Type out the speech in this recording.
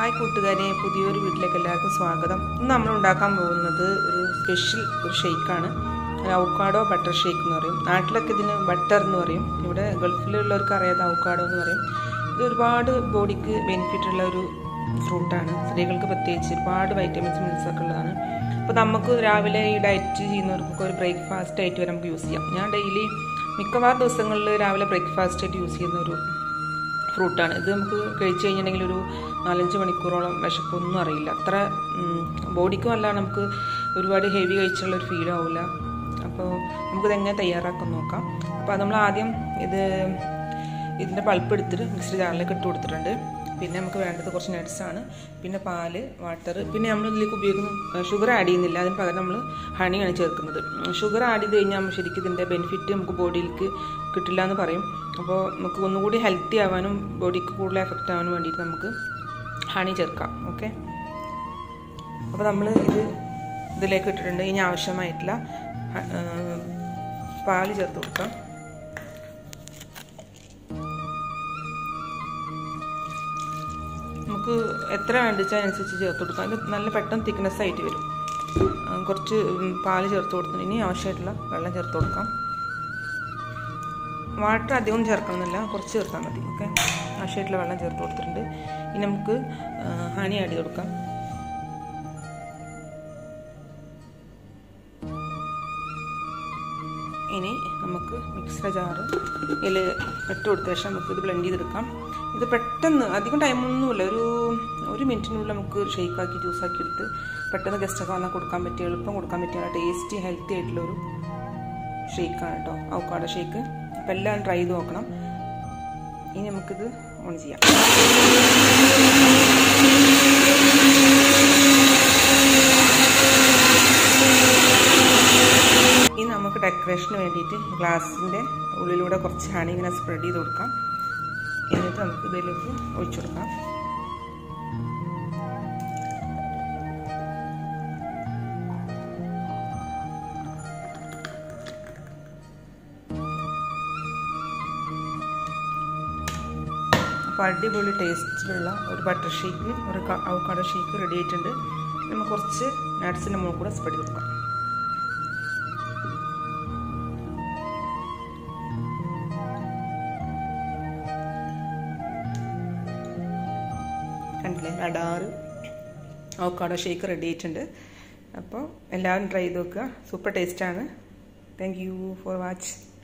hi കൂട്ടുകാരെ പുതിയൊരു വീട്ടിലേക്ക് എല്ലാവർക്കും സ്വാഗതം ഇന്ന് നമ്മൾ ഉണ്ടാക്കാൻ പോകുന്നത് ഒരു സ്പെഷ്യൽ ഒരു ഷെയ്ക്കാണ് ഔക്കാഡോ ബട്ടർ ഷേക്ക് എന്ന് പറയും നാട്ടിലൊക്കെ ഇതിന് ബട്ടർ എന്ന് പറയും ഇവിടെ ഗൾഫിലുള്ളവർക്ക് അറിയാതെ ഔക്കാഡോ എന്ന് പറയും ഇത് ഒരുപാട് ബോഡിക്ക് ബെനിഫിറ്റ് ഉള്ള ഒരു ഫ്രൂട്ടാണ് സ്ത്രീകൾക്ക് പ്രത്യേകിച്ച് ഒരുപാട് വൈറ്റമിൻസ് മിനറൽസ് ഒക്കെ ഉള്ളതാണ് അപ്പോൾ നമുക്ക് രാവിലെ ഈ ഡയറ്റ് ചെയ്യുന്നവർക്കൊക്കെ ഒരു ബ്രേക്ക്ഫാസ്റ്റ് ആയിട്ട് വരെ നമുക്ക് യൂസ് ചെയ്യാം ഞാൻ ഡെയിലി മിക്കവാറും ദിവസങ്ങളിൽ രാവിലെ ബ്രേക്ക്ഫാസ്റ്റ് ആയിട്ട് യൂസ് ചെയ്യുന്ന ഒരു ഫ്രൂട്ടാണ് ഇത് നമുക്ക് കഴിച്ചു കഴിഞ്ഞിട്ടുണ്ടെങ്കിൽ ഒരു നാലഞ്ച് മണിക്കൂറോളം വിശപ്പൊന്നും അറിയില്ല അത്ര ബോഡിക്കും അല്ല നമുക്ക് ഒരുപാട് ഹെവി കഴിച്ചുള്ള ഒരു ഫീലും ആവില്ല അപ്പോൾ നമുക്കിത് എങ്ങനെ തയ്യാറാക്കാൻ നോക്കാം അപ്പോൾ നമ്മൾ ആദ്യം ഇത് ഇതിൻ്റെ പൾപ്പ് എടുത്തിട്ട് മിക്സി ജാറിലേക്ക് ഇട്ട് കൊടുത്തിട്ടുണ്ട് പിന്നെ നമുക്ക് വേണ്ടത് കുറച്ച് നട്ട്സാണ് പിന്നെ പാല് വാട്ടർ പിന്നെ നമ്മൾ ഇതിലേക്ക് ഉപയോഗിക്കുന്ന ഷുഗർ ആഡ് ചെയ്യുന്നില്ല അതിന് പകരം നമ്മൾ ഹണിയാണ് ചേർക്കുന്നത് ഷുഗർ ആഡ് ചെയ്ത് കഴിഞ്ഞാൽ ശരിക്കും ഇതിൻ്റെ ബെനിഫിറ്റ് നമുക്ക് ബോഡിയിലേക്ക് കിട്ടില്ല എന്ന് പറയും അപ്പോൾ നമുക്ക് ഒന്നുകൂടി ഹെൽത്തി ആവാനും ബോഡിക്ക് കൂടുതൽ എഫക്റ്റ് ആവാനും വേണ്ടിയിട്ട് നമുക്ക് ഹണി ചേർക്കാം ഓക്കെ അപ്പോൾ നമ്മൾ ഇത് ഇതിലേക്ക് ഇട്ടിട്ടുണ്ട് ഇനി ആവശ്യമായിട്ടുള്ള പാല് ചേർത്ത് കൊടുക്കാം നമുക്ക് എത്ര വേണ്ടിച്ചാൽ അനുസരിച്ച് ചേർത്ത് കൊടുക്കാം ഇത് നല്ല പെട്ടെന്ന് തിക്നെസ് ആയിട്ട് വരും കുറച്ച് പാല് ചേർത്ത് കൊടുത്തു ഇനി ആവശ്യമായിട്ടുള്ള വെള്ളം ചേർത്ത് കൊടുക്കാം വാട്ടർ അധികം ചേർക്കണമെന്നില്ല കുറച്ച് ചേർത്താൽ മതി ഓക്കെ ആവശ്യമായിട്ടുള്ള വെള്ളം ചേർത്ത് കൊടുത്തിട്ടുണ്ട് ഇനി നമുക്ക് ഹണി ആഡ് ചെയ്ത് കൊടുക്കാം ഇനി നമുക്ക് മിക്സർ ജാറ് ഇതിൽ ഇട്ട് കൊടുത്ത ശേഷം നമുക്ക് ഇത് ബ്ലെൻഡ് ചെയ്തെടുക്കാം ഇത് പെട്ടെന്ന് അധികം ടൈമൊന്നുമില്ല ഒരു ഒരു മിനിറ്റിനുള്ളിൽ നമുക്ക് ഷേക്കാക്കി ജ്യൂസാക്കി എടുത്ത് പെട്ടെന്ന് ഗസ്റ്റൊക്കെ വന്നാൽ കൊടുക്കാൻ പറ്റിയ എളുപ്പം കൊടുക്കാൻ പറ്റിയ ടേസ്റ്റി ഹെൽത്തി ആയിട്ടുള്ള ഒരു ഷേക്കാണ് കേട്ടോ ഔക്കാടോ ഷേക്ക് അപ്പം എല്ലാം ട്രൈ ചെയ്ത് നോക്കണം ഇനി നമുക്കിത് ഓൺ ചെയ്യാം ഇനി നമുക്ക് ഡെക്കറേഷന് വേണ്ടിയിട്ട് ഗ്ലാസിൻ്റെ ഉള്ളിലൂടെ കുറച്ച് ഹണി ഇങ്ങനെ സ്പ്രെഡ് ചെയ്ത് കൊടുക്കാം എന്നിട്ട് നമുക്ക് ഇതിലേക്ക് ഒഴിച്ചു കൊടുക്കാം അപ്പോൾ അടിപൊളി ടേസ്റ്റിലുള്ള ഒരു ബട്ടർ ഷേക്ക് ഒരു അവക്കാടോ ഷേക്ക് റെഡി ആയിട്ടുണ്ട് നമുക്ക് കുറച്ച് നട്ട്സിൻ്റെ മുകളിൽ കൂടെ സ്പ്രെഡ് ചെയ്ത് കൊടുക്കാം കണ്ടില്ലേ അടാറ് അവക്കാടോ ഷേക്ക് റെഡി ആയിട്ടുണ്ട് അപ്പോൾ എല്ലാവരും ട്രൈ ചെയ്ത് നോക്കുക സൂപ്പർ ടേസ്റ്റാണ് താങ്ക് യു ഫോർ വാച്ച്